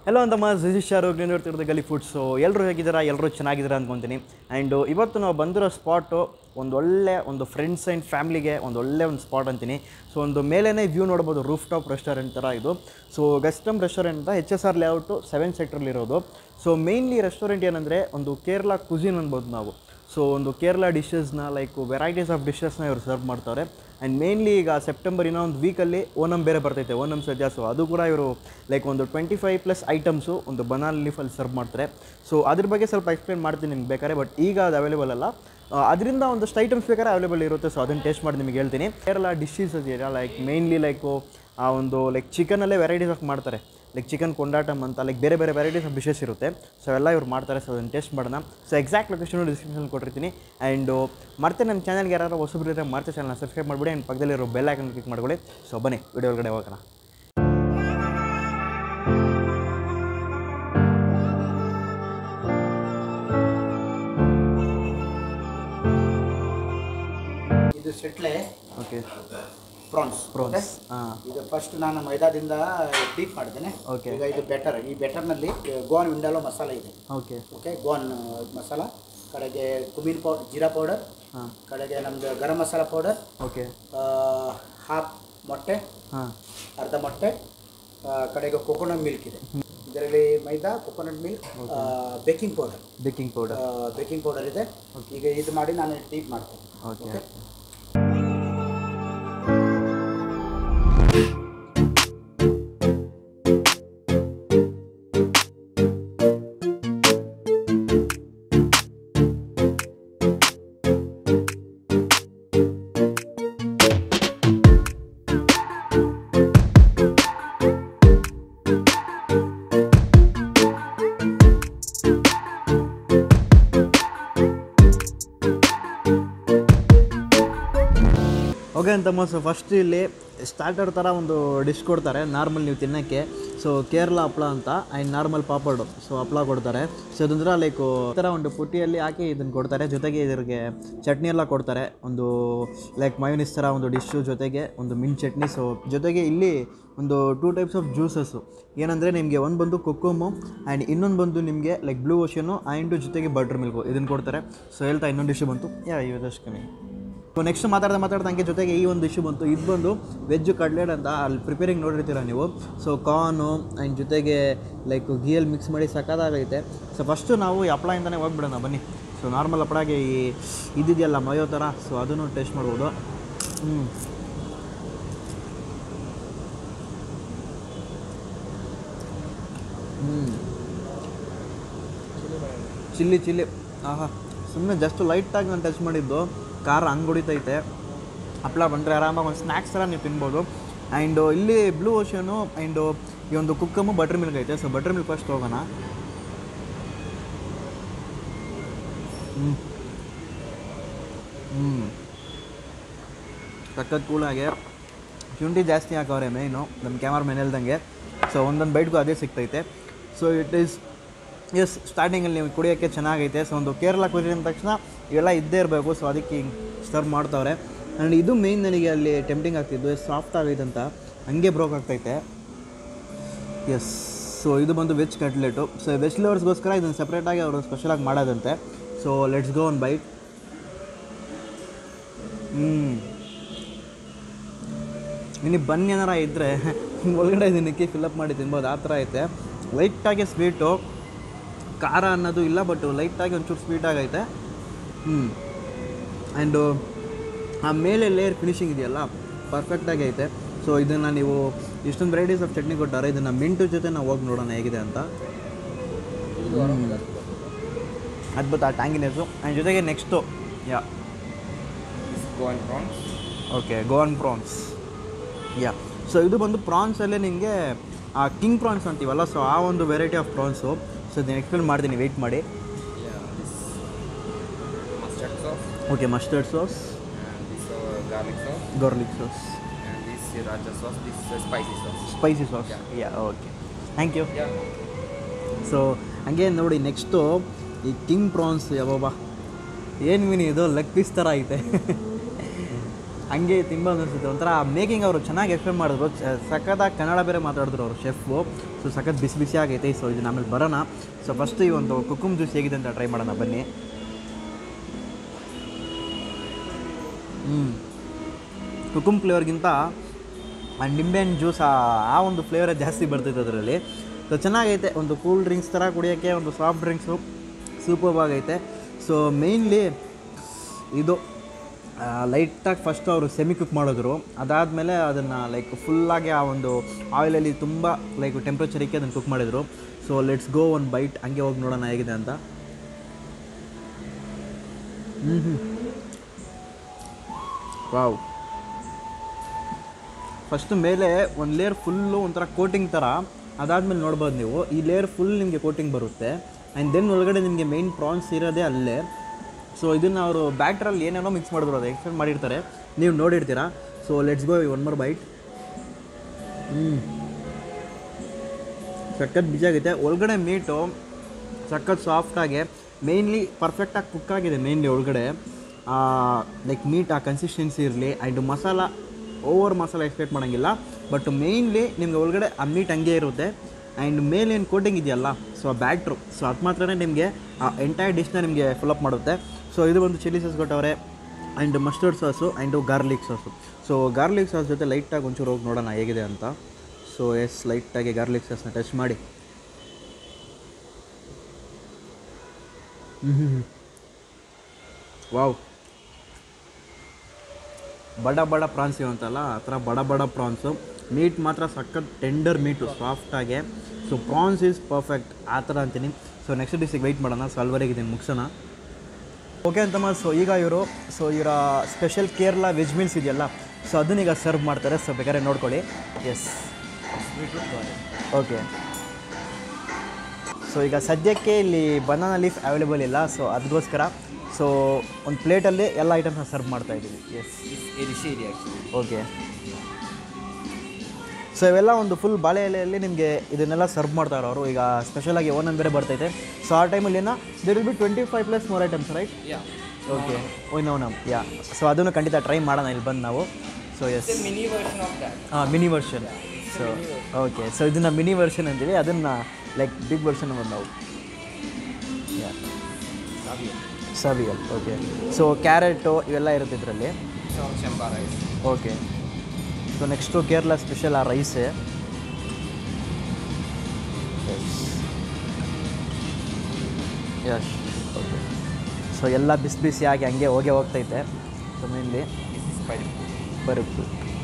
Hello ಅಂತ ಮಾ ಜಿಶ್ ಶಾರುಖ್ ನೀವು ನೋಡ್ತಿರೋದು ಗಲಿ ಫುಡ್ಸು ಎಲ್ಲರೂ ಹೇಗಿದ್ದೀರಾ ಎಲ್ಲರೂ ಚೆನ್ನಾಗಿದ್ದೀರಾ ಅಂದ್ಕೊತೀನಿ ಆ್ಯಂಡ್ ಇವತ್ತು ನಾವು ಬಂದಿರೋ ಸ್ಪಾಟು ಒಂದು ಒಳ್ಳೆ ಒಂದು ಫ್ರೆಂಡ್ಸ್ ಆ್ಯಂಡ್ ಫ್ಯಾಮ್ಲಿಗೆ ಒಂದು ಒಳ್ಳೆ ಒಂದು ಸ್ಪಾಟ್ ಅಂತೀನಿ ಸೊ ಒಂದು ಮೇಲೇ ವ್ಯೂ ನೋಡ್ಬೋದು ರೂಫ್ ಟಾಪ್ ರೆಸ್ಟೋರೆಂಟ್ ಥರ ಇದು ಸೊ ಗೆಸ್ಟಮ್ ರೆಸ್ಟೋರೆಂಟ್ ಅಂತ H S R layout seven ಸೆಕ್ಟ್ರಲ್ಲಿರೋದು ಸೊ ಮೇಯ್ನ್ಲಿ ರೆಸ್ಟೋರೆಂಟ್ ಏನಂದರೆ ಒಂದು ಕೇರಳ ಕುಸಿನ್ ಅನ್ಬೋದು ನಾವು ಸೊ ಒಂದು ಕೇರಳ ಡಿಶಸ್ನ ಲೈಕ್ ವೆರೈಟೀಸ್ ಆಫ್ ಡಿಶಸ್ನ ಇವರು ಸರ್ವ್ ಮಾಡ್ತಾರೆ ಆ್ಯಂಡ್ ಮೇನ್ಲಿ ಈಗ ಸೆಪ್ಟೆಂಬರ್ ಇನ್ನೂ ಒಂದು ವೀಕಲ್ಲಿ ಓನಮ್ ಬೇರೆ ಬರ್ತೈತೆ ಓನಮ್ ಸದ್ಯ ಸೊ ಅದು ಕೂಡ ಇವರು ಲೈಕ್ ಒಂದು ಟ್ವೆಂಟಿ ಫೈವ್ ಪ್ಲಸ್ ಐಟಮ್ಸು ಒಂದು ಬನಾಲ್ ಲೀಫಲ್ಲಿ ಸರ್ವ್ ಮಾಡ್ತಾರೆ ಸೊ ಅದ್ರ ಬಗ್ಗೆ ಸ್ವಲ್ಪ ಎಕ್ಸ್ಪ್ಲೇನ್ ಮಾಡ್ತೀನಿ ನಿಮ್ಗೆ ಬೇಕಾದ್ರೆ ಬಟ್ ಈಗ ಅದು ಅವೈಲೇಬಲ್ ಅಲ್ಲ ಆ, ಅದರಿಂದ ಒಂದಷ್ಟು ಐಟಮ್ಸ್ ಬೇಕಾದ್ರೆ ಅವೈಲೇಬಲ್ ಇರುತ್ತೆ ಸೊ ಅದನ್ನು ಟೇಸ್ಟ್ ಮಾಡಿ ನಿಮಗೆ ಹೇಳ್ತೀನಿ ಕೇರಳ ಡಿಶಸ್ ಇದೆಯಲ್ಲ ಲೈಕ್ ಮೇಯ್ನ್ಲಿ ಲೈಕು ಆ ಒಂದು ಲೈಕ್ ಚಿಕನಲ್ಲೇ ವೆರೈಟೀಸ್ ಆಫ್ ಮಾಡ್ತಾರೆ ಲೈಕ್ ಚಿಕನ್ ಕೊಂಡಾಟಮ್ ಅಂತ ಲೈಕ್ ಬೇರೆ ಬೇರೆ ವೆರೈಟೀಸ್ ಆಫ್ ಡಿಶಸ್ ಇರುತ್ತೆ ಸೊ ಎಲ್ಲ ಇವ್ರು ಮಾಡ್ತಾರೆ ಸೊ ಅದನ್ನು ಟೇಸ್ಟ್ ಮಾಡೋಣ ಸೊ ಎಕ್ಸಾಕ್ಟ್ ಲೊಕೇಶನ್ ಡಿಸ್ಕ್ರಿಪ್ಷನ್ ಕೊಟ್ಟಿರ್ತೀನಿ ಆ್ಯಂಡ್ ಮತ್ತೆ ನಮ್ಮ ಚಾನಲ್ಗೆ ಯಾರು ಹೊಸಬ್ರು ಇದ್ದರೆ ಮತ್ತೆ ಚಾನಲ್ನ ಸಬ್ಸ್ಕ್ರೈಬ್ ಮಾಡಿಬಿಡಿ ಆ್ಯಂಡ್ ಪಕ್ಕದಲ್ಲಿರೋ ಬೆಲ್ ಐಕನ್ ಕ್ಲಿಕ್ ಮಾಡ್ಕೊಳ್ಳಿ ಸೊ ಬನ್ನಿ ವಿಡಿಯೋ ಒಳಗಡೆ ಹೋಗೋಣ ಇದು ಸೆಟ್ಲೆ ಓಕೆ ಪ್ರಾನ್ಸ್ Prawns, ಹಾಂ. ಇದು ಫಸ್ಟ್ ನಾನು ಮೈದಾದಿಂದ ಡೀಪ್ ಮಾಡಿದ್ದೇನೆ Okay. ಈಗ ಇದು ಬೆಟರ್ ಈ ಬೆಟರ್ನಲ್ಲಿ ಗೋನ್ ವಿಂಡಾಲೋ ಮಸಾಲ ಇದೆ ಓಕೆ ಓಕೆ ಗೋನ್ ಮಸಾಲ ಕಡೆಗೆ ಕುಮೀನ್ ಪೌಡರ್ ಜೀರಾ ಪೌಡರ್ ಹಾಂ ಕಡೆಗೆ ನಮ್ಮದು garam masala powder okay half ಮೊಟ್ಟೆ ಹಾಂ ಅರ್ಧ ಮೊಟ್ಟೆ ಆ, ಕಡೆಗೆ ಕೊಕೊನಟ್ ಮಿಲ್ಕ್ ಇದೆ ಇದರಲ್ಲಿ maida coconut milk baking powder baking powder baking powder ಇದೆ ಈಗ ಇದು ಮಾಡಿ ನಾನು ಡೀಪ್ ಮಾಡ್ತೇನೆ ಓಕೆ ಓಕೆ ಓಕೆ ಅಂತಮ್ಮ ಸೊ ಫಸ್ಟ್ ಇಲ್ಲಿ ಸ್ಟಾರ್ಟರ್ ಥರ ಒಂದು ಡಿಶ್ ಕೊಡ್ತಾರೆ ನಾರ್ಮಲ್ ನೀವು ತಿನ್ನೋಕ್ಕೆ ಸೊ ಕೇರಳ ಹಪ್ಳ ಅಂತ ಆ್ಯಂಡ್ ನಾರ್ಮಲ್ ಪಾಪಡ್ ಸೊ ಹಪ್ಳ ಕೊಡ್ತಾರೆ ಸೊ ಅದಂದ್ರೆ ಲೈಕ್ ಈ ಥರ ಒಂದು ಪುಟ್ಟಿಯಲ್ಲಿ ಹಾಕಿ ಇದನ್ನು ಕೊಡ್ತಾರೆ ಜೊತೆಗೆ ಇದ್ರಿಗೆ ಚಟ್ನಿ ಎಲ್ಲ ಕೊಡ್ತಾರೆ ಒಂದು ಲೈಕ್ ಮಯೋನಿಸ್ ಥರ ಒಂದು ಡಿಶ್ಶು ಜೊತೆಗೆ ಒಂದು ಮಿಂಟ್ ಚಟ್ನಿ ಸೊ ಜೊತೆಗೆ ಇಲ್ಲಿ ಒಂದು ಟೂ ಟೈಪ್ಸ್ ಆಫ್ ಜ್ಯೂಸಸ್ಸು ಏನಂದರೆ ನಿಮಗೆ ಒಂದು ಬಂದು ಕೊಕ್ಕೋಮು ಆ್ಯಂಡ್ ಇನ್ನೊಂದು ಬಂದು ನಿಮಗೆ ಲೈಕ್ ಬ್ಲೂ ಓಷನು ಆ್ಯಂಡ್ ಜೊತೆಗೆ ಬಟರ್ ಮಿಲ್ಕು ಇದನ್ನು ಕೊಡ್ತಾರೆ ಸೊ ಹೇಳ್ತಾ ಇನ್ನೊಂದು ಡಿಶ್ ಬಂತು ಯಾ ಇವದಷ್ಟು ಕಮ್ಮಿ ಸೊ ನೆಕ್ಸ್ಟ್ ಮಾತಾಡ್ತಾ ಮಾತಾಡ್ತಾ ಹಂಗೆ ಜೊತೆಗೆ ಈ ಒಂದು ಇಶ್ಯೂ ಬಂತು ಇದು ಬಂದು ವೆಜ್ ಕಟ್ಲೆಟ್ ಅಂತ ಅಲ್ಲಿ ಪ್ರಿಪೇರಿಂಗ್ ನೋಡಿರ್ತೀರ ನೀವು ಸೊ ಕಾರ್ನು ಆ್ಯಂಡ್ ಜೊತೆಗೆ ಲೈಕ್ ಗೀಯಲ್ಲಿ ಮಿಕ್ಸ್ ಮಾಡಿ ಸಕ್ಕತ್ತಾಗೈತೆ ಸೊ ಫಸ್ಟು ನಾವು ಈ ಹಪ್ಳದಿಂದನೇ ಹೋಗ್ಬಿಡೋಣ ಬನ್ನಿ ಸೊ ನಾರ್ಮಲ್ ಹಪ್ಳಾಗೆ ಈ ಇದಿದೆಯಲ್ಲ ಮಯೋ ಥರ ಸೊ ಅದನ್ನು ಟೇಸ್ಟ್ ಮಾಡ್ಬೋದು ಹ್ಞೂ ಹ್ಞೂ ಚಿಲ್ಲಿ ಚಿಲ್ಲಿ ಆಹಾ ಸುಮ್ಮನೆ ಜಸ್ಟ್ ಲೈಟಾಗಿ ನಾನು ಟಚ್ ಮಾಡಿದ್ದು ಖಾರ ಹಂಗೆ ಹೊಡಿತೈತೆ ಹಪ್ಳ ಬಂದರೆ ಆರಾಮಾಗಿ ಒಂದು ಸ್ನ್ಯಾಕ್ಸ್ ಥರ ನೀವು ತಿನ್ಬೋದು ಆ್ಯಂಡು ಇಲ್ಲಿ ಬ್ಲೂ ಓಷನು ಆ್ಯಂಡು ಈ ಒಂದು ಕುಕ್ಕಮ್ಮು ಬಟರ್ ಮಿಲ್ಕ್ ಐತೆ ಸೊ ಬಟರ್ ಮಿಲ್ಕ್ ಫಸ್ಟ್ ಹೋಗೋಣ ಹ್ಞೂ ಹ್ಞೂ ಸಖತ್ ಕೂಲಾಗೆ ಶುಂಠಿ ಜಾಸ್ತಿ ಹಾಕವ್ರೆ ಮೇಯ್ನು ನಮ್ಮ ಕ್ಯಾಮರಾ ಮ್ಯಾನ್ ಹೇಳ್ದಂಗೆ ಸೊ ಒಂದೊಂದು ಬೈಟ್ಗೂ ಅದೇ ಸಿಗ್ತೈತೆ ಸೊ ಇಟ್ ಈಸ್ ಎಸ್ ಸ್ಟಾರ್ಟಿಂಗಲ್ಲಿ ನೀವು ಕುಡಿಯೋಕ್ಕೆ ಚೆನ್ನಾಗೈತೆ ಸೊ ಒಂದು ಕೇರಳ ಕುರಿ ಅಂದ ತಕ್ಷಣ ಇವೆಲ್ಲ ಇದ್ದೇ ಇರಬೇಕು ಸೊ ಅದಕ್ಕೆ ಹಿಂಗೆ ಸರ್ವ್ ಮಾಡ್ತಾವ್ರೆ ಆ್ಯಂಡ್ ಇದು ಮೇಯ್ನ್ ನನಗೆ ಅಲ್ಲಿ ಟೆಂಪ್ಟಿಂಗ್ ಆಗ್ತಿದ್ದು ಸಾಫ್ಟ್ ಆಗೈತೆ ಅಂತ ಹಂಗೆ ಬ್ರೋಕ್ ಆಗ್ತೈತೆ ಎಸ್ ಸೊ ಇದು ಬಂದು ವೆಜ್ ಕಟ್ಲೆಟು ಸೊ ವೆಜ್ ಲವರ್ಸ್ಗೋಸ್ಕರ ಇದನ್ನು ಸಪ್ರೇಟಾಗಿ ಅವರು ಸ್ಪೆಷಲಾಗಿ ಮಾಡೋದಂತೆ so let's go one bite ಹ್ಞೂ ನಿನಗೆ ಬನ್ನಿ ಏನಾರ ಇದ್ದರೆ ಒಳಗಡೆ ದಿನಕ್ಕೆ ಫಿಲಪ್ ಮಾಡಿ ತಿನ್ಬೋದು ಆ ಥರ ಐತೆ ಲೈಟಾಗಿ ಸ್ವೀಟು ಖಾರ ಅನ್ನೋದು ಇಲ್ಲ ಬಟ್ ಲೈಟಾಗಿ ಒಂಚೂರು ಸ್ವೀಟ್ ಆಗೈತೆ ಹ್ಞೂ ಆ್ಯಂಡು ಆ ಮೇಲೆ ಲೇಯರ್ ಫಿನಿಶಿಂಗ್ ಇದೆಯಲ್ಲ ಪರ್ಫೆಕ್ಟಾಗಿ ಐತೆ ಸೊ ಇದನ್ನು ನೀವು ಇಷ್ಟೊಂದು ವೆರೈಟೀಸ್ ಆಫ್ ಚಟ್ನಿ ಕೊಟ್ಟಾರೆ ಇದನ್ನು ಮಿಂಟು ಜೊತೆ ನಾವು ಹೋಗಿ ನೋಡೋಣ ಹೇಗಿದೆ ಅಂತ ಅದ್ಭುತ ಟ್ಯಾಂಗಿನೆಸ್ಸು ಆ್ಯಂಡ್ ಜೊತೆಗೆ next yeah Goan prawns. Okay Goan prawns yeah so ಇದು ಬಂದು ಪ್ರಾನ್ಸಲ್ಲೇ ನಿಮಗೆ ಆ ಕಿಂಗ್ ಪ್ರಾನ್ಸ್ ಅಂತೀವಲ್ಲ ಸೊ ಆ ಒಂದು ವೆರೈಟಿ ಆಫ್ ಪ್ರಾನ್ಸು ಸೊ ಇದನ್ನ ಎಕ್ಸ್ಪ್ಲೇನ್ ಮಾಡ್ತೀನಿ ವೆಯ್ಟ್ ಮಾಡಿ Yeah, this mustard sauce okay mustard sauce and this uh, garlic sauce garlic sauce and this sriracha sauce. This uh, spicy sauce. Spicy sauce Yeah. Yeah okay thank you Yeah. So ಹಂಗೆ ನೋಡಿ next ಈ king France ಯಾವಬ್ಬ ಏನು ಮೀನು ಇದು leg piece ಥರ ಐತೆ ಹಂಗೆ ತಿನ್ಬೋದು ಅನಿಸುತ್ತೆ ಒಂಥರ ಮೇಕಿಂಗ್ ಅವರು ಚೆನ್ನಾಗಿ ಎಕ್ಸ್ಪ್ಲೇನ್ ಮಾಡಿದ್ರು ಚ- ಸಖತ್ತಾಗಿ ಕನ್ನಡ ಬೇರೆ ಮಾತಾಡಿದ್ರು ಅವರು ಶೆಫು ಸೊ ಸೊ ಸಖತ್ ಬಿಸಿ ಬಿಸಿ ಆಗೈತೆ ಸೊ ಇದನ್ನ ಆಮೇಲೆ ಬರೋಣ ಸೊ ಫಸ್ಟ್ ಈ ಒಂದು ಕುಕುಮ್ ಜ್ಯೂಸ್ ಹೇಗಿದೆ ಅಂತ ಟ್ರೈ ಮಾಡೋಣ ಬನ್ನಿ ಹ್ಞೂ ಕುಕುಮ್ ಫ್ಲೇವರ್ಗಿಂತ ಆ ನಿಂಬೆಹಣ್ಣು ಜ್ಯೂಸ್ ಆ ಆ ಒಂದು ಫ್ಲೇವರೇ ಜಾಸ್ತಿ ಬರ್ತೈತೆ ಅದರಲ್ಲಿ ಸೊ ಚೆನ್ನಾಗೈತೆ ಒಂದು ಕೂಲ್ ಡ್ರಿಂಕ್ಸ್ ಥರ ಕುಡಿಯೋಕ್ಕೆ ಒಂದು ಸಾಫ್ಟ್ ಡ್ರಿಂಕ್ಸು ಸೂಪರ್ ಆಗೈತೆ ಸೊ ಮೇಯ್ನ್ಲಿ ಇದು ಲೈಟಾಗಿ ಫಸ್ಟು ಅವರು ಸೆಮಿ ಕುಕ್ ಮಾಡಿದ್ರು ಅದಾದಮೇಲೆ ಅದನ್ನು ಲೈಕ್ ಫುಲ್ಲಾಗಿ ಆ ಒಂದು ಆಯಿಲಲ್ಲಿ ತುಂಬ ಲೈಕ್ ಟೆಂಪ್ರೇಚರಿಗೆ ಅದನ್ನು ಕುಕ್ ಮಾಡಿದರು ಸೊ ಲೆಟ್ಸ್ ಗೋ ಒಂದು ಬೈಟ್ ಹಂಗೆ ಹೋಗಿ ನೋಡೋಣ ಹೇಗಿದೆ ಅಂತ ಹ್ಞೂ ಹ್ಞೂ ವಾವ್ ಫಸ್ಟ್ ಮೇಲೆ ಒಂದು ಲೇಯರ್ ಫುಲ್ಲು ಒಂಥರ ಕೋಟಿಂಗ್ ಥರ ಅದಾದಮೇಲೆ ನೋಡ್ಬೋದು ನೀವು ಈ ಲೇಯರ್ ಫುಲ್ ನಿಮಗೆ ಕೋಟಿಂಗ್ ಬರುತ್ತೆ ಆ್ಯಂಡ್ ದೆನ್ ಒಳಗಡೆ ನಿಮಗೆ ಮೇಯ್ನ್ ಪ್ರಾನ್ಸ್ ಇರೋದೇ ಅಲ್ಲೇ ಸೊ ಇದನ್ನು ಅವರು ಬ್ಯಾಟ್ರಲ್ಲಿ ಏನೇನೋ ಮಿಕ್ಸ್ ಮಾಡಿದ್ರು ಅದು ಎಕ್ಸ್ಟೆಂಡ್ ಮಾಡಿರ್ತಾರೆ ನೀವು ನೋಡಿರ್ತೀರಾ so let's go one more bite ಹ್ಞೂ ಸಖತ್ ಬಿಜಾಗೈತೆ ಒಳಗಡೆ ಮೀಟು ಸಖತ್ ಸಾಫ್ಟಾಗಿ ಮೇಯ್ನ್ಲಿ ಪರ್ಫೆಕ್ಟಾಗಿ ಕುಕ್ ಆಗಿದೆ ಮೇಯ್ನ್ಲಿ ಒಳಗಡೆ ಲೈಕ್ ಮೀಟ್ ಆ ಕನ್ಸಿಸ್ಟೆನ್ಸಿ ಇರಲಿ and masala over masala expect ಮಾಡೋಂಗಿಲ್ಲ ಬಟ್ ಮೇಯ್ನ್ಲಿ ನಿಮ್ಗೆ ಒಳಗಡೆ ಆ ಮೀಟ್ ಹಂಗೆ ಇರುತ್ತೆ ಆ್ಯಂಡ್ ಮೇಲೇನು ಕೋಟಿಂಗ್ ಇದೆಯಲ್ಲ ಸೊ ಆ ಬ್ಯಾಟ್ರು ಸೊ ಅದು ಮಾತ್ರನೇ ನಿಮಗೆ ಆ ಎಂಟೈರ್ ಡಿಶ್ನ ನಿಮಗೆ ಫುಲ್ಲಪ್ ಮಾಡುತ್ತೆ ಸೊ ಇದು ಒಂದು ಚಿಲ್ಲಿ ಸಾಸ್ ಕೊಟ್ಟವ್ರೆ and mustard sauce and garlic sauce so garlic sauce ಜೊತೆ ಲೈಟಾಗಿ ಒಂಚೂರು ಹೋಗಿ ನೋಡೋಣ ಹೇಗಿದೆ ಅಂತ ಸೊ ಎಸ್ ಲೈಟಾಗಿ ಗಾರ್ಲಿಕ್ ಸಾಸ್ನ ಟಚ್ ಮಾಡಿ ಹ್ಞೂ ವಾವ್ ಬಡ ಬಡ ಪ್ರಾನ್ಸ್ ಇವಂತಲ್ಲ ಆ ಥರ ಬಡ ಬಡ ಪ್ರಾನ್ಸು ಮೀಟ್ ಮಾತ್ರ ಸಖತ್ ಟೆಂಡರ್ ಮೀಟು ಸಾಫ್ಟಾಗೆ ಸೊ ಪ್ರಾನ್ಸ್ ಈಸ್ ಪರ್ಫೆಕ್ಟ್ ಆ ಥರ ಅಂತೀನಿ ಸೊ ನೆಕ್ಸ್ಟ್ ಡಿಸ್ಸಿಗೆ ವೆಯ್ಟ್ ಮಾಡೋಣ ಸೊ ಅಲ್ವರೆಗೆ ಇದನ್ನು ಮುಗಿಸೋಣ ಓಕೆ ಅಂತಮ್ಮ ಸೊ ಈಗ ಇವರು ಸೊ ಇವರ ಸ್ಪೆಷಲ್ ಕೇರಳ ವೆಜ್ ಮೀಲ್ಸ್ ಇದೆಯಲ್ಲ ಸೊ ಅದನ್ನೀಗ ಸರ್ವ್ ಮಾಡ್ತಾರೆ ಸೊ ಬೇಕಾದ್ರೆ ನೋಡ್ಕೊಳ್ಳಿ ಎಸ್ ಓಕೆ ಸೊ ಈಗ ಸದ್ಯಕ್ಕೆ ಇಲ್ಲಿ ಬನಾನಾ ಲೀಫ್ ಅವೈಲೇಬಲ್ ಇಲ್ಲ ಸೊ ಅದಕ್ಕೋಸ್ಕರ ಸೊ ಒಂದು ಪ್ಲೇಟಲ್ಲಿ ಎಲ್ಲ ಐಟಮ್ಸ್ನ ಸರ್ವ್ ಮಾಡ್ತಾ ಇದ್ದೀವಿ yes It's erishiri actually. Okay so ಇವೆಲ್ಲ ಒಂದು ಫುಲ್ ಬಾಳೆ ಎಲೆಯಲ್ಲಿ ನಿಮಗೆ ಇದನ್ನೆಲ್ಲ ಸರ್ವ್ ಮಾಡ್ತಾರೆ ಅವರು ಈಗ ಸ್ಪೆಷಲಾಗಿ ಓನಮ್ ಬೇರೆ ಬರ್ತೈತೆ ಸೊ ಆ ಟೈಮಲ್ಲಿ ಏನೋ there will be twenty five plus more items right Yeah. Okay ಓಯ್ ನಮ್ ಯಾ ಸೊ ಅದನ್ನು ಖಂಡಿತ ಟ್ರೈ ಮಾಡೋಣ ಇಲ್ಲಿ ಬಂದು ನಾವು so yes It's a mini version of that. ಹಾಂ mini version so okay so ಇದನ್ನು ಮಿನಿ ವರ್ಷನ್ ಅಂತೀವಿ ಅದನ್ನು ಲೈಕ್ ಬಿಗ್ ವರ್ಷನ್ ಬಂದು ನಾವು ಯಾ Saviya. ಸವಿಯಲ್ ಓಕೆ ಸೊ ಕ್ಯಾರೆಟು ಇವೆಲ್ಲ ಇರುತ್ತೆ ಇದರಲ್ಲಿ So chamba rice. Okay so next Kerala special ಆ ರೈಸೇ ಯಶ್ ಓಕೆ ಸೊ ಎಲ್ಲ ಬಿಸಿ ಬಿಸಿಯಾಗಿ ಹಂಗೆ ಹೋಗೇ ಹೋಗ್ತೈತೆ ಸೊ ಮೇನ್ಲಿ This is പരിപ്പ്. ಬರುತ್ತೆ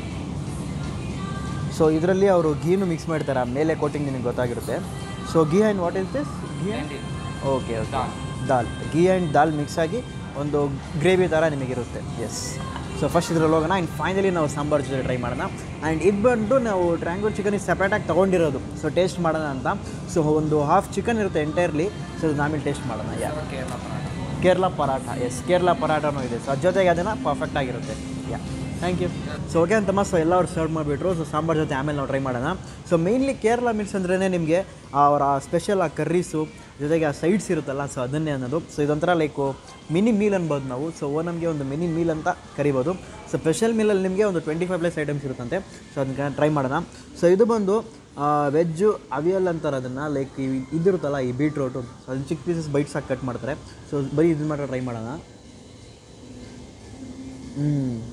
ಸೊ ಇದರಲ್ಲಿ ಅವರು ಗೀನು ಮಿಕ್ಸ್ ಮಾಡ್ತಾರೆ ಆ ಮೇಲೆ ಕೋಟಿಂಗ್ ನಿಮಗೆ ಗೊತ್ತಾಗಿರುತ್ತೆ so ghee and what is this ghee And it- okay okay dal. Dal ghee and dal mix ಆಗಿ ಒಂದು ಗ್ರೇವಿ ಥರ ನಿಮಗಿರುತ್ತೆ ಎಸ್ ಸೊ ಫಸ್ಟ್ ಇದ್ರಲ್ಲಿ ಹೋಗೋಣ ಆ್ಯಂಡ್ ಫೈನಲಿ ನಾವು ಸಾಂಬಾರ್ ಜೊತೆ ಟ್ರೈ ಮಾಡೋಣ ಆ್ಯಂಡ್ ಇದು ಬಂದು ನಾವು ಟ್ರ್ಯಾಂಗೂರ್ ಚಿಕನ್ ಸಪ್ರೇಟಾಗಿ ತೊಗೊಂಡಿರೋದು ಸೊ ಟೇಸ್ಟ್ ಮಾಡೋಣ ಅಂತ ಸೊ ಒಂದು ಹಾಫ್ ಚಿಕನ್ ಇರುತ್ತೆ ಎಂಟೈರ್ಲಿ ಸೊ ಅದು ಆಮೇಲೆ ಟೇಸ್ಟ್ ಮಾಡೋಣ yeah Our Kerala paratha. Kerala paratha yes Kerala ಪರಾಠನೂ ಇದೆ ಸೊ ಅದ್ರ ಜೊತೆಗೆ ಅದನ್ನು ಪರ್ಫೆಕ್ಟ್ ಆಗಿರುತ್ತೆ yeah thank you so okay ಅಂತಮ್ಮ ಸೊ ಎಲ್ಲ ಅವ್ರು ಸರ್ವ್ ಮಾಡಿಬಿಟ್ರು ಸೊ ಸಾಂಬಾರ್ ಜೊತೆ ಆಮೇಲೆ ನಾವು ಟ್ರೈ ಮಾಡೋಣ ಸೊ ಮೇಯ್ನ್ಲಿ ಕೇರಳ ಮೀಲ್ಸ್ ಅಂದ್ರೇ ನಿಮಗೆ ಅವರ ಸ್ಪೆಷಲ್ ಆ ಕರ್ರೀಸು ಜೊತೆಗೆ ಆ ಸೈಡ್ಸ್ ಇರುತ್ತಲ್ಲ ಸೊ ಅದನ್ನೇ ಅನ್ನೋದು ಸೊ ಇದೊಂಥರ ಲೈಕು ಮಿನಿ ಮೀಲ್ ಅನ್ಬೋದು ನಾವು ಸೊ ನಮಗೆ ಒಂದು ಮಿನಿ ಮೀಲ್ ಅಂತ ಕರಿಬೋದು ಸೊ ಸ್ಪೆಷಲ್ ಮೀಲಲ್ಲಿ ನಿಮಗೆ ಒಂದು ಟ್ವೆಂಟಿ ಫೈವ್ ಪ್ಲಸ್ ಐಟಮ್ಸ್ ಇರುತ್ತಂತೆ ಸೊ ಅದನ್ನ ಟ್ರೈ ಮಾಡೋಣ ಸೊ ಇದು ಬಂದು ವೆಜ್ಜು ಅವಿಯಲ್ ಅಂತಾರೆ ಅದನ್ನು ಲೈಕ್ ಈ ಇದಿರುತ್ತಲ್ಲ ಈ ಬೀಟ್ರೋಟು ಸೊ ಅದನ್ನ ಚಿಕ್ಕ ಪೀಸಸ್ ಬೈಟ್ಸ್ ಆಗಿ ಕಟ್ ಮಾಡ್ತಾರೆ ಸೊ ಬರೀ ಇದನ್ನ ಮಾತ್ರ ಟ್ರೈ ಮಾಡೋಣ ಹ್ಞೂ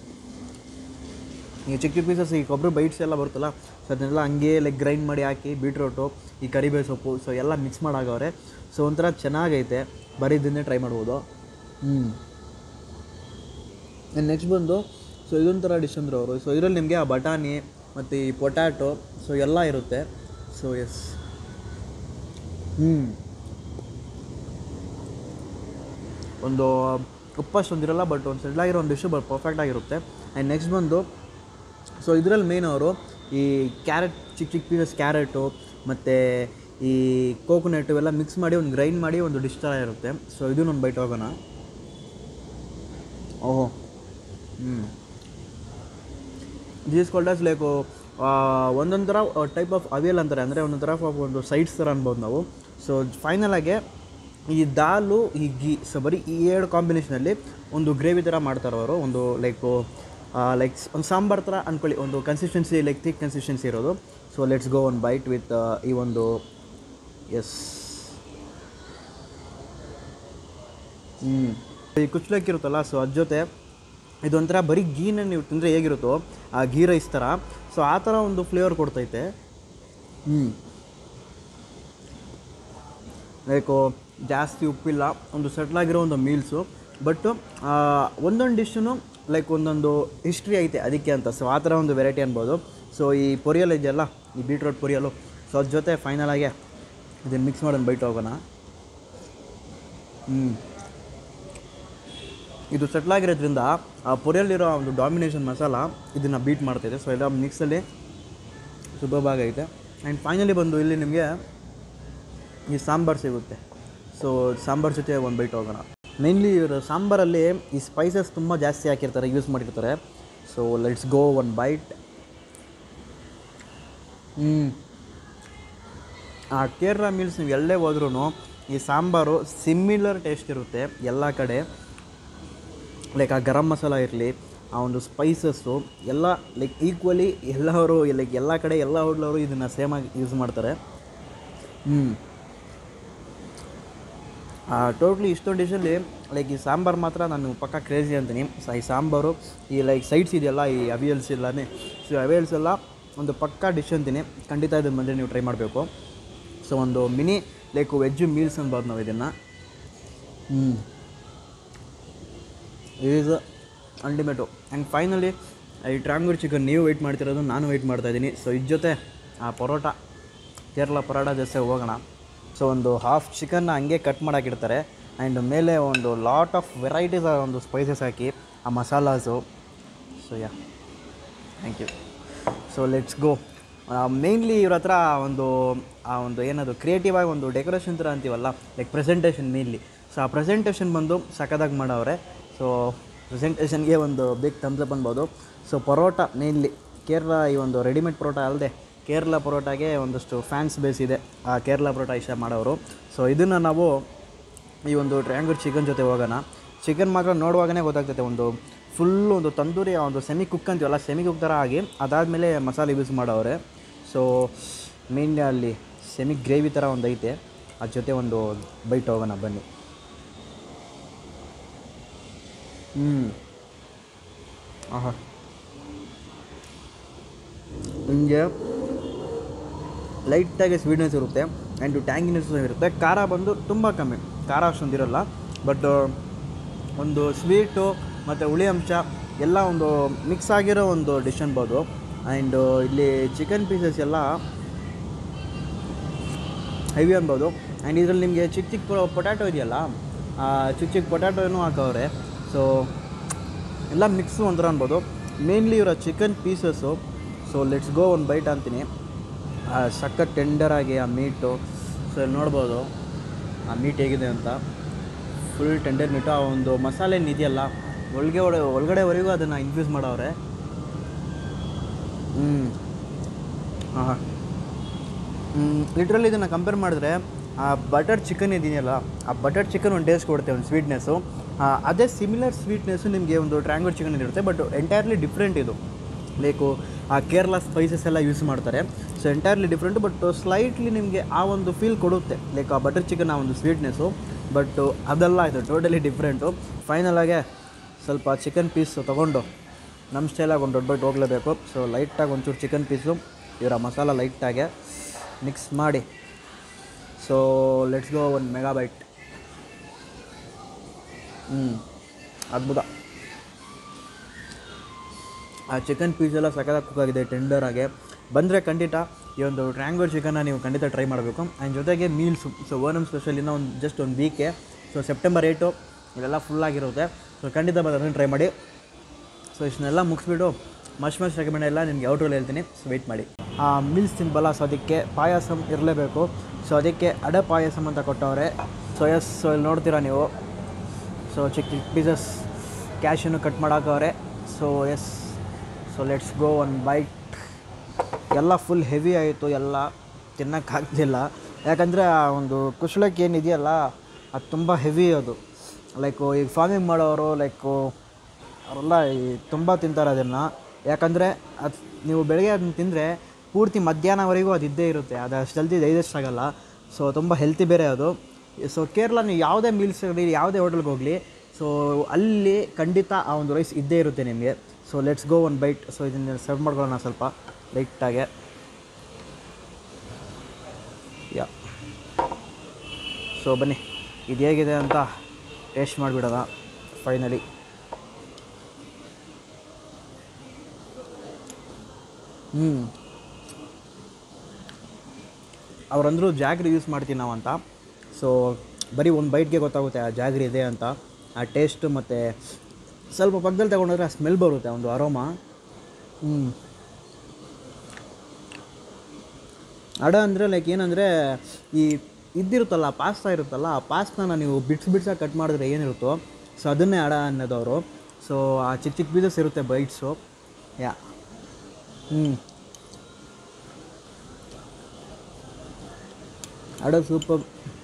ಈ ಚಿಕ್ಕ ಚಿಕ್ಕ ಪೀಸಸ್ ಈ ಕೊಬ್ಬರಿ ಬೈಟ್ಸ್ ಎಲ್ಲ ಬರುತ್ತಲ್ಲ ಸೊ ಅದನ್ನೆಲ್ಲ ಹಂಗೆ ಲೈಕ್ ಗ್ರೈಂಡ್ ಮಾಡಿ ಹಾಕಿ ಬೀಟ್ರೋಟು ಈ ಕರಿಬೇವು ಸೊಪ್ಪು ಸೊ ಎಲ್ಲ ಮಿಕ್ಸ್ ಮಾಡಾಗವ್ರೆ ಸೊ ಒಂಥರ ಚೆನ್ನಾಗೈತೆ ಬರೀ ಇದನ್ನೇ ಟ್ರೈ ಮಾಡ್ಬೋದು ಹ್ಞೂ ನೆಕ್ಸ್ಟ್ ಬಂದು ಸೊ ಇದೊಂಥರ ಡಿಶ್ ಅಂದರು ಅವರು ಸೊ ಇದರಲ್ಲಿ ನಿಮಗೆ ಆ ಬಟಾಣಿ ಮತ್ತು ಈ ಪೊಟ್ಯಾಟೊ ಸೊ ಎಲ್ಲ ಇರುತ್ತೆ ಸೊ ಎಸ್ ಹ್ಞೂ ಒಂದು ಉಪ್ಪಷ್ಟು ಒಂದಿರಲ್ಲ ಬಟ್ ಒಂದು ಸೆಟ್ಲ್ ಆಗಿರೋ ಒಂದು ಡಿಶ್ಶು ಬಟ್ ಪರ್ಫೆಕ್ಟ್ ಆಗಿರುತ್ತೆ ಆ್ಯಂಡ್ ನೆಕ್ಸ್ಟ್ ಬಂದು ಸೊ ಇದರಲ್ಲಿ ಮೇನ್ ಅವರು ಈ ಕ್ಯಾರೆಟ್ ಚಿಕ್ಕ ಚಿಕ್ಕ ಪೀಸಸ್ ಕ್ಯಾರೆಟು ಮತ್ತು ಈ ಕೋಕೋನಟ್ ಇವೆಲ್ಲ ಮಿಕ್ಸ್ ಮಾಡಿ ಒಂದು ಗ್ರೈಂಡ್ ಮಾಡಿ ಒಂದು ಡಿಶ್ ಥರ ಇರುತ್ತೆ ಸೊ ಇದನ್ನೊಂದು ಬೈಟ್ ಹೋಗೋಣ ಓಹೋ ಹ್ಞೂ ದಿಸ್ ಕಾಲ್ಡ್ ಆಸ್ ಲೈಕು ಒಂದೊಂದು ಥರ ಟೈಪ್ ಆಫ್ ಅವಿಯಲ್ ಅಂತಾರೆ ಅಂದರೆ ಒಂದೊಂದು ಥರ ಆಫ್ ಒಂದು ಸೈಡ್ಸ್ ಥರ ಅನ್ಬೋದು ನಾವು ಸೊ ಫೈನಲಾಗೆ ಈ ದಾಲು ಈ ಗೀ ಸೊ ಬರೀ ಈ ಎರಡು ಕಾಂಬಿನೇಷನಲ್ಲಿ ಒಂದು ಗ್ರೇವಿ ಥರ ಮಾಡ್ತಾರೆ ಅವರು ಒಂದು ಲೈಕು ಲೈಕ್ ಒಂದು ಸಾಂಬಾರ್ ಥರ ಅಂದ್ಕೊಳ್ಳಿ ಒಂದು ಕನ್ಸಿಸ್ಟೆನ್ಸಿ ಲೈಕ್ ಥಿಕ್ ಕನ್ಸಿಸ್ಟೆನ್ಸಿ ಇರೋದು so so let's go one bite with ಈ ಒಂದು ಎಸ್ ಹ್ಞೂ ಈ ಕುಚ್ಚಲಕ್ಕಿ ಇರುತ್ತಲ್ಲ ಸೊ ಅದ್ರ ಜೊತೆ ಇದೊಂಥರ ಬರೀ ಗೀನ ನೀವು ತಿಂದರೆ ಹೇಗಿರುತ್ತೋ ಆ ಗೀ ರೈಸ್ ಥರ ಸೊ ಆ ಥರ ಒಂದು ಫ್ಲೇವರ್ ಕೊಡ್ತೈತೆ ಹ್ಞೂ ಲೈಕು ಜಾಸ್ತಿ ಉಪ್ಪಿಲ್ಲ ಒಂದು ಸೆಟ್ಲಾಗಿರೋ ಒಂದು ಮೀಲ್ಸು ಬಟ್ ಒಂದೊಂದು ಡಿಶ್ಶೂ ಲೈಕ್ ಒಂದೊಂದು ಹಿಸ್ಟ್ರಿ ಐತೆ ಅದಕ್ಕೆ ಅಂತ ಸೊ ಆ ಥರ ಒಂದು ವೆರೈಟಿ ಅನ್ಬೋದು ಸೊ ಈ ಪೊರಿಯಲ್ ಇದೆಯಲ್ಲ ಈ ಬೀಟ್ರೋಟ್ ಪೊರಿಯಲು ಸೊ ಅದ್ರ ಜೊತೆ ಫೈನಲ್ ಆಗಿ ಇದನ್ನು ಮಿಕ್ಸ್ ಮಾಡೋಣ ಬೈಟ್ ಹೋಗೋಣ ಹ್ಞೂ ಇದು ಸೆಟ್ಲಾಗಿರೋದ್ರಿಂದ ಆ ಪೊರಿಯಲ್ಲಿರೋ ಒಂದು ಡಾಮಿನೇಷನ್ ಮಸಾಲ ಇದನ್ನು ಬೀಟ್ ಮಾಡ್ತಾಯಿದೆ ಸೊ ಎಲ್ಲ ಮಿಕ್ಸಲ್ಲಿ ಸುಲಭವಾಗಿ ಐತೆ ಆ್ಯಂಡ್ ಫೈನಲಿ ಬಂದು ಇಲ್ಲಿ ನಿಮಗೆ ಈ ಸಾಂಬಾರು ಸಿಗುತ್ತೆ ಸೊ ಸಾಂಬಾರು ಜೊತೆ ಒಂದು ಬೈಟ್ ಹೋಗೋಣ ಮೇನ್ಲಿ ಇವರು ಸಾಂಬಾರಲ್ಲಿ ಈ ಸ್ಪೈಸಸ್ ತುಂಬ ಜಾಸ್ತಿ ಹಾಕಿರ್ತಾರೆ ಯೂಸ್ ಮಾಡಿರ್ತಾರೆ so let's go one bite ಹ್ಞೂ ಆ ಕೇರಳ ಮೀಲ್ಸ್ ನೀವು ಎಲ್ಲೇ ಹೋದ್ರೂ ಈ ಸಾಂಬಾರು ಸಿಮಿಲರ್ ಟೇಸ್ಟ್ ಇರುತ್ತೆ ಎಲ್ಲ ಕಡೆ ಲೈಕ್ ಆ ಗರಂ ಮಸಾಲ ಇರಲಿ ಆ ಒಂದು ಸ್ಪೈಸಸ್ಸು ಎಲ್ಲ ಲೈಕ್ ಈಕ್ವಲಿ ಎಲ್ಲವರು ಲೈಕ್ ಎಲ್ಲ ಕಡೆ ಎಲ್ಲ ಹೋಟ್ಲವರು ಇದನ್ನು ಸೇಮಾಗಿ ಯೂಸ್ ಮಾಡ್ತಾರೆ ಹ್ಞೂ ಟೋಟ್ಲಿ ಇಷ್ಟೊಂದು ಡಿಶಲ್ಲಿ ಲೈಕ್ ಈ ಸಾಂಬಾರು ಮಾತ್ರ ನಾನು ಪಕ್ಕ ಕ್ರೇಜಿ ಅಂತೀನಿ ಸ ಈ ಸಾಂಬಾರು ಈ ಲೈಕ್ ಸೈಡ್ಸ್ ಇದೆಯಲ್ಲ ಈ ಅವಿಯಲ್ಸ್ ಎಲ್ಲನೇ ಸೊ ಅವಿಯಲ್ಸ್ ಎಲ್ಲ ಒಂದು ಪಕ್ಕ ಡಿಶ್ ಅಂತೀನಿ ಖಂಡಿತ ಇದನ್ನು ಬಂದರೆ ನೀವು ಟ್ರೈ ಮಾಡಬೇಕು ಸೊ ಒಂದು ಮಿನಿ ಲೈಕ್ ವೆಜ್ ಮೀಲ್ಸ್ ಅನ್ಬೋದು ನಾವು ಇದನ್ನು ಹ್ಞೂ ಈಸ್ ಅಲ್ಟಿಮೇಟು ಆ್ಯಂಡ್ ಫೈನಲಿ ಈ ಟ್ರಾಂಗೂರ್ ಚಿಕನ್ ನೀವು ವೆಯ್ಟ್ ಮಾಡ್ತಿರೋದು ನಾನು ವೆಯ್ಟ್ ಮಾಡ್ತಾಯಿದ್ದೀನಿ ಸೊ ಇದ್ರ ಜೊತೆ ಆ ಪರೋಟ ಕೇರಳ ಪರೋಟ ಜೊತೆ ಹೋಗೋಣ ಸೊ ಒಂದು ಹಾಫ್ ಚಿಕನ್ನ ಹಂಗೆ ಕಟ್ ಮಾಡೋಕ್ಕಿಡ್ತಾರೆ ಆ್ಯಂಡ್ ಮೇಲೆ ಒಂದು ಲಾಟ್ ಆಫ್ ವೆರೈಟೀಸ್ ಒಂದು ಸ್ಪೈಸಸ್ ಹಾಕಿ ಆ masalas so yeah thank you so let's go mainly ಇವ್ರ ಹತ್ರ ಒಂದು ಆ ಒಂದು ಏನದು ಕ್ರಿಯೇಟಿವ್ ಆಗಿ ಒಂದು ಡೆಕೋರೇಷನ್ ಥರ ಅಂತೀವಲ್ಲ ಲೈಕ್ ಪ್ರೆಸೆಂಟೇಷನ್ ಮೇನ್ಲಿ ಸೊ ಆ ಪ್ರೆಸೆಂಟೇಷನ್ ಬಂದು ಸಖತ್ತಾಗಿ ಮಾಡವ್ರೆ ಸೊ ಪ್ರೆಸೆಂಟೇಷನ್ಗೆ ಒಂದು ಬಿಗ್ ಥಮ್ಸ್ ಅಪ್ ಅನ್ಬೋದು ಸೊ ಪರೋಟ ಮೇನ್ಲಿ ಕೇರಳ ಈ ಒಂದು ರೆಡಿಮೇಡ್ ಪರೋಟ ಅಲ್ಲದೆ ಕೇರಳ ಪರೋಟಾಗೆ ಒಂದಷ್ಟು ಫ್ಯಾನ್ಸ್ ಬೇಸ್ ಇದೆ ಆ ಕೇರಳ ಪರೋಟ ಇಷ್ಟ ಮಾಡೋರು ಸೊ ಇದನ್ನು ನಾವು ಈ ಒಂದು ಟ್ರ್ಯಾಂಗೂರ್ ಚಿಕನ್ ಜೊತೆ ಹೋಗೋಣ ಚಿಕನ್ ಮಾತ್ರ ನೋಡುವಾಗನೇ ಗೊತ್ತಾಗ್ತೈತೆ ಒಂದು ಫುಲ್ ಒಂದು ತಂದೂರಿ ಆ ಒಂದು ಸೆಮಿ ಕುಕ್ ಅಂತೀವಲ್ಲ ಸೆಮಿ ಕುಕ್ ಥರ ಆಗಿ ಅದಾದಮೇಲೆ ಮಸಾಲೆ ಯೂಸ್ ಮಾಡವ್ರೆ ಸೊ ಮೇನ್ ಅಲ್ಲಿ ಸೆಮಿ ಗ್ರೇವಿ ಥರ ಒಂದು ಐತೆ ಅದ್ರ ಜೊತೆ ಒಂದು ಬೈಟ್ ಹೋಗೋಣ ಬನ್ನಿ ಹ್ಞೂ ಆಹಾ ನಿಮಗೆ ಲೈಟಾಗಿ ಸ್ವೀಟ್ನೆಸ್ ಇರುತ್ತೆ ಆ್ಯಂಡ್ ಟ್ಯಾಂಗಿನೆಸ್ ಇರುತ್ತೆ ಖಾರ ಬಂದು ತುಂಬ ಕಮ್ಮಿ ಖಾರ ಅಷ್ಟೊಂದು ಇರಲ್ಲ ಬಟ್ ಒಂದು ಸ್ವೀಟು ಮತ್ತು ಹುಳಿ ಅಂಶ ಎಲ್ಲ ಒಂದು ಮಿಕ್ಸ್ ಆಗಿರೋ ಒಂದು ಡಿಶ್ ಅನ್ಬೋದು ಆ್ಯಂಡ್ ಇಲ್ಲಿ ಚಿಕನ್ ಪೀಸಸ್ ಎಲ್ಲ ಹೆವಿ ಅನ್ಬೋದು ಆ್ಯಂಡ್ ಇದರಲ್ಲಿ ನಿಮಗೆ ಚಿಕ್ಕ ಚಿಕ್ಕ ಪೊಟ್ಯಾಟೊ ಇದೆಯಲ್ಲ ಆ ಚಿಕ್ಕ ಚಿಕ್ಕ ಪೊಟ್ಯಾಟೊನೂ ಹಾಕವ್ರೆ ಸೊ ಎಲ್ಲ ಮಿಕ್ಸು ಒಂಥರ ಅನ್ಬೋದು ಮೇನ್ಲಿ ಇವರ chicken pieces so let's go ಒಂದು ಬೈಟ್ ಅಂತೀನಿ ಆ ಸಖತ್ ಟೆಂಡರಾಗಿ ಆ ಮೀಟು ಸೊ ಇಲ್ಲಿ ನೋಡ್ಬೋದು ಆ ಮೀಟ್ ಹೇಗಿದೆ ಅಂತ ಫುಲ್ ಟೆಂಡರ್ ಮೀಟು ಆ ಒಂದು ಮಸಾಲೆ ಏನಿದೆಯಲ್ಲ ಒಳಗೆ ಒಳ ಒಳಗಡೆವರೆಗೂ ಅದನ್ನು ಇನ್ಫ್ಯೂಸ್ ಮಾಡವ್ರೆ ಹ್ಞೂ ಹಾಂ ಲಿಟ್ರಲಿ ಇದನ್ನು ಕಂಪೇರ್ ಮಾಡಿದ್ರೆ ಆ ಬಟರ್ ಚಿಕನ್ ಇದೆಯಲ್ಲ ಆ ಬಟರ್ ಚಿಕನ್ ಒಂದು ಟೇಸ್ಟ್ ಕೊಡುತ್ತೆ ಒಂದು ಸ್ವೀಟ್ನೆಸ್ಸು ಅದೇ ಸಿಮಿಲರ್ ಸ್ವೀಟ್ನೆಸ್ಸು ನಿಮಗೆ ಒಂದು ಟ್ರ್ಯಾಂಗೂರ್ ಚಿಕನ್ ಇರುತ್ತೆ ಬಟ್ ಎಂಟೈರ್ಲಿ ಡಿಫ್ರೆಂಟ್ ಇದು ಲೈಕು ಆ ಕೇರಳ ಸ್ಪೈಸಸ್ ಎಲ್ಲ ಯೂಸ್ ಮಾಡ್ತಾರೆ so entirely different but slightly ನಿಮಗೆ ಆ ಒಂದು ಫೀಲ್ ಕೊಡುತ್ತೆ ಲೈಕ್ ಆ ಬಟರ್ ಚಿಕನ್ ಆ ಒಂದು ಸ್ವೀಟ್ನೆಸ್ಸು ಬಟ್ ಅದೆಲ್ಲ ಆಯಿತು ಟೋಟಲಿ ಡಿಫ್ರೆಂಟು ಫೈನಲ್ ಆಗಿ ಸ್ವಲ್ಪ ಚಿಕನ್ ಪೀಸ್ ತೊಗೊಂಡು ನಮ್ಮ ಸ್ಟೈಲಾಗಿ ಒಂದು ದೊಡ್ಡ ಬೈಟ್ ಹೋಗಲೇಬೇಕು ಸೊ ಲೈಟಾಗಿ ಒಂಚೂರು ಚಿಕನ್ ಪೀಸು ಇವರ ಮಸಾಲ ಲೈಟಾಗೆ ಮಿಕ್ಸ್ ಮಾಡಿ ಸೊ ಲೆಟ್ಸ್ ಗೋ ಒಂದು ಮೆಗಾ ಬೈಟ್ ಹ್ಞೂ ಅದ್ಭುತ ಆ ಚಿಕನ್ ಪೀಸ್ ಎಲ್ಲ ಸಖತ್ತಾಗಿ ಕುಕ್ ಆಗಿದೆ ಟೆಂಡರ್ ಆಗಿ ಬಂದರೆ ಖಂಡಿತ ಈ ಒಂದು ಟ್ರ್ಯಾಂಗೂರ್ ಚಿಕನ್ನ ನೀವು ಖಂಡಿತ ಟ್ರೈ ಮಾಡಬೇಕು ಆ್ಯಂಡ್ ಜೊತೆಗೆ ಮೀಲ್ಸು ಸೊ ಓನಮ್ ಸ್ಪೆಷಲ್ ಇನ್ನೂ ಒಂದು ಜಸ್ಟ್ ಒಂದು ವೀಕೆ ಸೊ ಸೆಪ್ಟೆಂಬರ್ ಏಯ್ಟು ಇದೆಲ್ಲ ಫುಲ್ ಆಗಿರುತ್ತೆ ಸೊ ಖಂಡಿತ ಬಂದು ಅದನ್ನು ಟ್ರೈ ಮಾಡಿ ಸೊ ಇಷ್ಟನ್ನೆಲ್ಲ ಮುಗಿಸ್ಬಿಟ್ಟು ಮಶ್ ಮಶ್ ರೆಕಮೆಂಡ್ ಎಲ್ಲ ನಿಮ್ಗೆ ಔಟ್ರಲ್ಲಿ ಹೇಳ್ತೀನಿ ಸೊ ವೆಯ್ಟ್ ಮಾಡಿ ಆ ಮೀಲ್ಸ್ ತಿನ್ಬಲ್ಲ ಸೊ ಅದಕ್ಕೆ ಪಾಯಸಂ ಇರಲೇಬೇಕು ಸೊ ಅದಕ್ಕೆ ಅಡೆ ಪಾಯಸಂ ಅಂತ ಕೊಟ್ಟವ್ರೆ ಸೊ ಎಸ್ ಸೊ ಇಲ್ಲಿ ನೋಡ್ತೀರಾ ನೀವು ಸೊ ಚಿಕ್ಕ ಚಿಕ್ಕ ಪೀಸಸ್ ಕ್ಯಾಶನ್ನು ಕಟ್ ಮಾಡಾಕವ್ರೆ so yes so let's go one bite ಎಲ್ಲ ಫುಲ್ ಹೆವಿ ಆಯಿತು ಎಲ್ಲ ತಿನ್ನೋಕ್ಕಾಗ್ತಿಲ್ಲ ಯಾಕಂದರೆ ಆ ಒಂದು ಕುಶಲಕ್ಕೆ ಏನಿದೆಯಲ್ಲ ಅದು ತುಂಬ ಹೆವಿ ಅದು ಲೈಕು ಈಗ ಫಾರ್ಮಿಂಗ್ ಮಾಡೋರು ಲೈಕು ಅವರೆಲ್ಲ ಈ ತುಂಬ ತಿಂತಾರೆ ಅದನ್ನು ಯಾಕಂದರೆ ಅದು ನೀವು ಬೆಳಗ್ಗೆ ಅದನ್ನ ತಿಂದರೆ ಪೂರ್ತಿ ಮಧ್ಯಾಹ್ನವರೆಗೂ ಅದು ಇದ್ದೇ ಇರುತ್ತೆ ಅದು ಅಷ್ಟು ಜಲ್ದಿ ಡೈಜೆಸ್ಟ್ ಆಗಲ್ಲ ಸೊ ತುಂಬ ಹೆಲ್ತಿ ಬೇರೆ ಅದು ಸೊ ಕೇರಳ ನೀವು ಯಾವುದೇ ಮೀಲ್ಸ್ ಆಗಲಿ ಯಾವುದೇ ಹೋಟೆಲ್ಗೆ ಹೋಗಲಿ ಸೊ ಅಲ್ಲಿ ಖಂಡಿತ ಆ ಒಂದು ರೈಸ್ ಇದ್ದೇ ಇರುತ್ತೆ ನಿಮಗೆ so let's go one bite so ಇದನ್ನು ಸರ್ವ್ ಮಾಡ್ಕೊಳ್ಳೋಣ ಸ್ವಲ್ಪ ಲೈಟಾಗೆ ಯಾ ಸೊ ಬನ್ನಿ ಇದು ಹೇಗಿದೆ ಅಂತ ಟೇಸ್ಟ್ ಮಾಡಿಬಿಡೋಣ ಫೈನಲಿ ಹ್ಞೂ ಅವ್ರಂದ್ರು ಜಾಗ್ರಿ ಯೂಸ್ ಮಾಡ್ತೀವಿ ನಾವು ಅಂತ ಸೊ ಬರೀ ಒಂದು ಬೈಟ್ಗೆ ಗೊತ್ತಾಗುತ್ತೆ ಆ ಜಾಗ್ರಿ ಇದೆ ಅಂತ ಆ ಟೇಸ್ಟ್ ಮತ್ತು ಸ್ವಲ್ಪ ಪಕ್ಕದಲ್ಲಿ ತಗೊಂಡ್ರೆ ಆ ಸ್ಮೆಲ್ ಬರುತ್ತೆ ಒಂದು ಅರೋಮಾ ಹ್ಞೂ ಅಡ ಅಂದರೆ ಲೈಕ್ ಏನಂದರೆ ಈ ಇದ್ದಿರುತ್ತಲ್ಲ ಪಾಸ್ತಾ ಇರುತ್ತಲ್ಲ ಆ ಪಾಸ್ತಾನ ನೀವು ಬಿಡ್ಸ್ ಬಿಡ್ಸಾಗಿ ಕಟ್ ಮಾಡಿದ್ರೆ ಏನಿರುತ್ತೋ ಸೊ ಅದನ್ನೇ ಅಡ ಅನ್ನೋದು ಅವರು ಸೊ ಆ ಚಿಕ್ಕ ಚಿಕ್ಕ ಪೀಸಸ್ ಇರುತ್ತೆ ಬೈಟ್ಸು ಯಾ ಹ್ಞೂ ಅಡ ಸೂಪರ್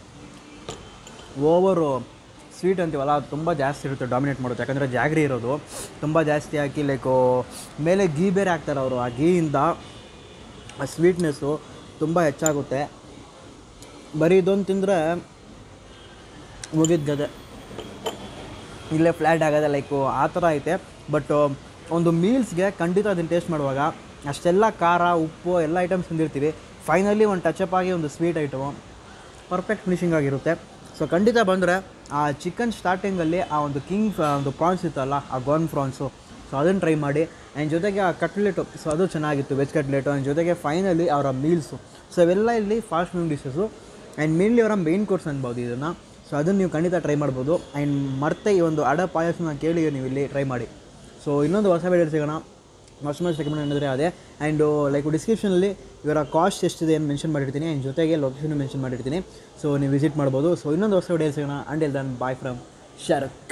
ಓವರು ಸ್ವೀಟ್ ಅಂತೀವಲ್ಲ ಅದು ತುಂಬ ಜಾಸ್ತಿ ಇರುತ್ತೆ ಡಾಮಿನೇಟ್ ಮಾಡುತ್ತೆ ಯಾಕಂದರೆ ಜಾಗ್ರಿ ಇರೋದು ತುಂಬ ಜಾಸ್ತಿ ಹಾಕಿ ಲೈಕು ಮೇಲೆ ಗೀ ಬೇರೆ ಹಾಕ್ತಾರೆ ಅವರು ಆ ಗೀಯಿಂದ ಆ ಸ್ವೀಟ್ನೆಸ್ಸು ತುಂಬ ಹೆಚ್ಚಾಗುತ್ತೆ ಬರೀ ಇದೊಂದು ತಿಂದರೆ ಮುಗಿದ ಗದೆ ಇಲ್ಲೇ ಫ್ಲ್ಯಾಟ್ ಆಗೋದೆ ಲೈಕು ಆ ಥರ ಐತೆ ಬಟ್ ಒಂದು ಮೀಲ್ಸ್ಗೆ ಖಂಡಿತ ಅದನ್ನು ಟೇಸ್ಟ್ ಮಾಡುವಾಗ ಅಷ್ಟೆಲ್ಲ ಖಾರ ಉಪ್ಪು ಎಲ್ಲ ಐಟಮ್ಸ್ ತಿಂದಿರ್ತೀವಿ ಫೈನಲಿ ಒಂದು ಟಚಪ್ ಆಗಿ ಒಂದು ಸ್ವೀಟ್ ಐಟಮು ಪರ್ಫೆಕ್ಟ್ ಫಿನಿಶಿಂಗ್ ಆಗಿರುತ್ತೆ ಸೊ ಖಂಡಿತ ಬಂದರೆ ಆ ಚಿಕನ್ ಸ್ಟಾರ್ಟಿಂಗಲ್ಲಿ ಆ ಒಂದು ಕಿಂಗ್ ಒಂದು ಪ್ರಾನ್ಸ್ ಇತ್ತಲ್ಲ ಆ ಗಾನ್ ಪ್ರಾನ್ಸು ಸೊ ಅದನ್ನು ಟ್ರೈ ಮಾಡಿ ಆ್ಯಂಡ್ ಜೊತೆಗೆ ಆ ಕಟ್ಲೆಟು ಸೊ ಅದು ಚೆನ್ನಾಗಿತ್ತು ವೆಜ್ ಕಟ್ಲೆಟು ಆ್ಯಂಡ್ ಜೊತೆಗೆ ಫೈನಲಿ ಅವರ ಮೀಲ್ಸು ಸೊ ಇವೆಲ್ಲ ಇಲ್ಲಿ fast food dishes and mainly ಅವರ ಮೇನ್ ಕೋರ್ಸ್ ಅನ್ಬೋದು ಇದನ್ನು ಸೊ ಅದನ್ನು ನೀವು ಖಂಡಿತ ಟ್ರೈ ಮಾಡ್ಬೋದು ಆ್ಯಂಡ್ ಮತ್ತೆ ಈ ಒಂದು ಅಡ ಪಾಯಸನ ಕೇಳಿ ನೀವು ಇಲ್ಲಿ ಟ್ರೈ ಮಾಡಿ ಸೊ ಇನ್ನೊಂದು ಹೊಸ ವಿಡಿಯೋ ಸಿಗೋಣ ಮಸ್ಟ್ ಮಸ್ಟ್ ರೆಕಮೆಂಡ್ ಅಂದರೆ ಅದೇ ಆ್ಯಂಡು ಲೈಕ್ ಡಿಸ್ಕ್ರಿಪ್ಷನಲ್ಲಿ ಇವರ ಕಾಸ್ಟ್ ಎಷ್ಟಿದೆ ಅಂತ ಮೆನ್ಷನ್ ಮಾಡಿರ್ತೀನಿ ಆ್ಯಂಡ್ ಜೊತೆಗೆ ಲೊಕೇಶನ್ ಮೆನ್ಷನ್ ಮಾಡಿರ್ತೀನಿ ಸೊ ನೀವು ವಿಸಿಟ್ ಮಾಡ್ಬೋದು ಸೊ ಇನ್ನೊಂದು ಹೊಸ ವಿಡಿಯೋ ಸಿಗೋಣ and till then bye from Sharath